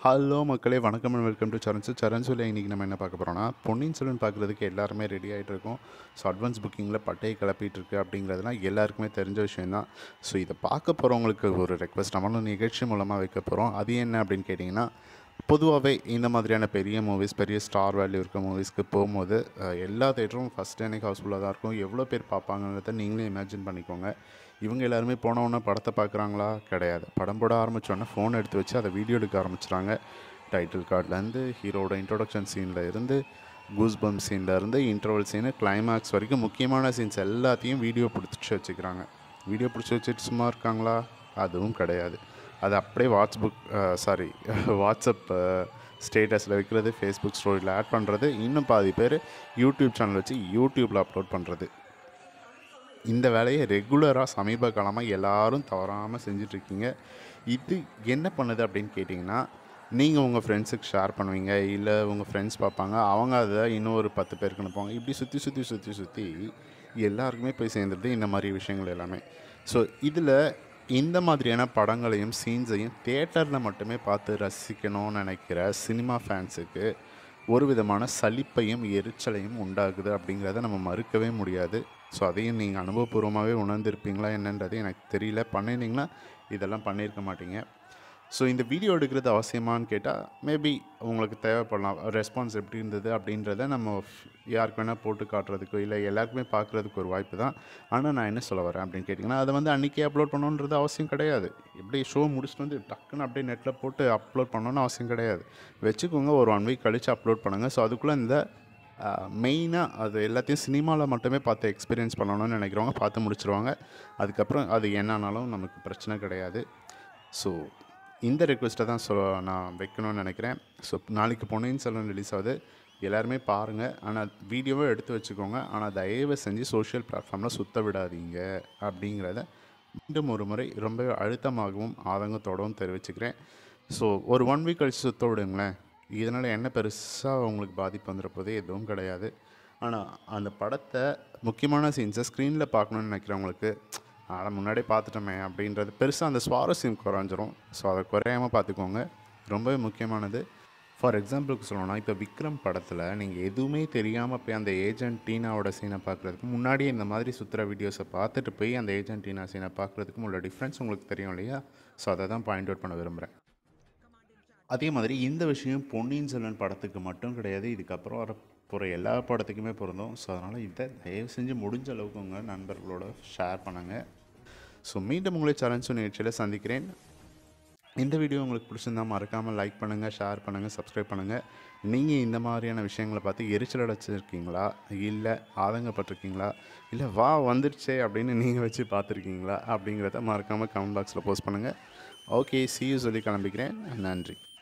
hello மக்களே வணக்கம் and welcome to Sarans சரன்ஸில் இன்றைக்கி நம்ம என்ன பார்க்க போகிறோம்னா பொன்னியின் செல்வன் பார்க்குறதுக்கு எல்லாருமே ரெடி ஆகிட்டு இருக்கோம் ஸோ அட்வான்ஸ் புக்கிங்கில் பட்டையை கிளப்பிட்டு இருக்கு அப்படிங்கிறதுலாம் எல்லாருக்குமே தெரிஞ்ச விஷயந்தான் ஸோ இதை பார்க்க போகிறவங்களுக்கு ஒரு ரெக்வஸ்ட் நம்மளும் நிகழ்ச்சி மூலமாக வைக்க போகிறோம் அது என்ன அப்படின்னு கேட்டிங்கன்னா பொதுவாகவே இந்த மாதிரியான பெரிய மூவிஸ் பெரிய ஸ்டார் வேல்யூ இருக்க மூவிஸ்க்கு போகும்போது அஹ், எல்லா தேட்டரும் ஃபஸ்ட் அன்னைக்கு ஹவுஸ்ஃபுல்லாக தான் இருக்கும் எவ்வளோ பேர் பார்ப்பாங்கன்றத நீங்களே இமேஜின் பண்ணிக்கோங்க இவங்க எல்லாருமே போனவுடனே படத்தை பார்க்குறாங்களா கிடையாது படம் போட ஆரம்பித்தோடனே ஃபோன் எடுத்து வச்சு அதை வீடியோ எடுக்க ஆரம்பிச்சிட்டாங்க டைட்டில் கார்ட்லேருந்து ஹீரோட இன்ட்ரோடக்ஷன் சீனில் இருந்து கூஸ் பம் சீனில் இருந்து இன்டர்வல் சீனு கிளைமேக்ஸ் வரைக்கும் முக்கியமான சீன்ஸ் எல்லாத்தையும் வீடியோ பிடிச்சி வச்சுக்கிறாங்க வீடியோ பிடிச்சி வச்சுட்டு சும்மா இருக்காங்களா அதுவும் கிடையாது அது அப்படியே வாட்ஸ்புக் சாரி வாட்ஸ்அப் ஸ்டேட்டஸில் வைக்கிறது ஃபேஸ்புக் ஸ்டோரியில் ஆட் பண்ணுறது இன்னும் பாதி பேர் யூடியூப் சேனல் வச்சு யூடியூப்பில் அப்லோட் பண்ணுறது இந்த வேலையை ரெகுலராக சமீப காலமாக எல்லாரும் தவறாமல் செஞ்சிட்ருக்கீங்க இது என்ன பண்ணுது அப்படின்னு கேட்டிங்கன்னா நீங்கள் உங்கள் ஃப்ரெண்ட்ஸுக்கு ஷேர் பண்ணுவீங்க இல்லை உங்கள் ஃப்ரெண்ட்ஸ் பார்ப்பாங்க அவங்க அதை இன்னும் ஒரு பத்து பேருக்கு அனுப்புவாங்க இப்படி சுற்றி சுற்றி சுற்றி சுற்றி எல்லாருக்குமே போய் சேர்ந்துருது இந்த மாதிரி விஷயங்கள் எல்லாமே ஸோ இதில் இந்த மாதிரியான படங்களையும் சீன்ஸையும் தேட்டரில் மட்டுமே பார்த்து ரசிக்கணும்னு நினைக்கிற சினிமா ஃபேன்ஸுக்கு ஒரு விதமான சலிப்பையும் எரிச்சலையும் உண்டாகுது அப்படிங்கிறத நம்ம மறுக்கவே முடியாது ஸோ அதையும் நீங்கள் அனுபவபூர்வமாகவே உணர்ந்திருப்பீங்களா என்னன்றது எனக்கு தெரியல பண்ணியிருந்தீங்கன்னா இதெல்லாம் பண்ணியிருக்க மாட்டீங்க ஸோ இந்த வீடியோ எடுக்கிறது அவசியமான்னு கேட்டால் மேபி உங்களுக்கு தேவைப்படலாம் ரெஸ்பான்ஸ் எப்படி இருந்தது அப்படின்றத நம்ம f- யாருக்கு வேணால் போட்டு காட்டுறதுக்கோ இல்லை எல்லாருக்குமே பார்க்குறதுக்கு ஒரு வாய்ப்பு தான் ஆனால் நான் என்ன சொல்ல வரேன் அப்படின்னு கேட்டிங்கன்னா அதை வந்து அன்றைக்கே அப்லோட் பண்ணணுன்றது அவசியம் கிடையாது எப்படி ஷோ முடிச்சுட்டு வந்து டக்குன்னு அப்படியே நெட்டில் போட்டு அப்லோட் பண்ணணும்னு அவசியம் கிடையாது வச்சுக்கோங்க ஒரு ஒன் வீக் கழித்து அப்லோட் பண்ணுங்கள் ஸோ அதுக்குள்ளே இந்த மெயினாக அது எல்லாத்தையும் சினிமாவில் மட்டுமே பார்த்து எக்ஸ்பீரியன்ஸ் பண்ணணும்னு நினைக்கிறவங்க பார்த்து முடிச்சிருவாங்க அதுக்கப்புறம் அது என்னன்னாலும் நமக்கு பிரச்சனை கிடையாது ஸோ இந்த ரெக்வெஸ்ட்டை தான் சொ நான் வைக்கணும்னு நினைக்கிறேன் ஸோ நாளைக்கு பொன்னியின் செல்வன் ரிலீஸ் ஆகுது எல்லாருமே பாருங்கள் ஆனால் வீடியோவை எடுத்து வச்சுக்கோங்க ஆனால் தயவு செஞ்சு சோஷியல் பிளாட்ஃபார்மில் சுத்த விடாதீங்க அப்படிங்கிறத மீண்டும் ஒரு முறை ரொம்ப அழுத்தமாகவும் ஆதங்கத்தோடவும் தெரிவிச்சுக்கிறேன் ஸோ ஒரு ஒன் வீக் கழிச்சு சுத்த விடுங்களேன் இதனால் என்ன பெருசாக உங்களுக்கு பாதிப்பு வந்துட போதே எதுவும் கிடையாது ஆனால் அந்த படத்தை முக்கியமான சீன்ஸை ஸ்க்ரீனில் பார்க்கணுன்னு நினைக்கிறவங்களுக்கு அதை முன்னாடியே பார்த்துட்டோமே அப்படின்றது பெருசாக அந்த சுவாரஸ்யம் குறைஞ்சிரும் ஸோ அதை குறையாமல் பார்த்துக்கோங்க ரொம்பவே முக்கியமானது ஃபார் எக்ஸாம்பிளுக்கு சொல்லணும்னா இப்போ விக்ரம் படத்தில் நீங்கள் எதுவுமே தெரியாமல் போய் அந்த ஏஜென்ட் டீனாவோட சீனை பார்க்குறதுக்கு முன்னாடியே இந்த மாதிரி சுற்றுற வீடியோஸை பார்த்துட்டு போய் அந்த ஏஜென்ட் டீனா சீனை பார்க்குறதுக்கும் உள்ள டிஃப்ரென்ஸ் உங்களுக்கு தெரியும் இல்லையா ஸோ அதை தான் பாயிண்ட் அவுட் பண்ண விரும்புகிறேன் அதே மாதிரி இந்த விஷயம் பொன்னியின் செல்வன் படத்துக்கு மட்டும் கிடையாது இதுக்கப்புறம் வர போகிற எல்லா படத்துக்குமே பொருந்தும் ஸோ அதனால் இதை தயவு செஞ்சு முடிஞ்ச அளவுக்கு உங்கள் நண்பர்களோட ஷேர் பண்ணுங்கள் ஸோ மீண்டும் உங்களை சரன்சு நிகழ்ச்சியில் சந்திக்கிறேன் இந்த வீடியோ உங்களுக்கு பிடிச்சிருந்தா மறக்காமல் லைக் பண்ணுங்கள் ஷேர் பண்ணுங்கள் சப்ஸ்கிரைப் பண்ணுங்கள் நீங்கள் இந்த மாதிரியான விஷயங்களை பார்த்து எரிச்சல் அடைச்சிருக்கீங்களா இல்லை ஆதங்கப்பட்டிருக்கீங்களா இல்லை வா வந்துடுச்சே அப்படின்னு நீங்கள் வச்சு பார்த்துருக்கீங்களா அப்படிங்கிறத மறக்காமல் கமெண்ட் பாக்ஸில் போஸ்ட் பண்ணுங்கள் ஓகே சி யூ சொல்லி கிளம்பிக்கிறேன் நன்றி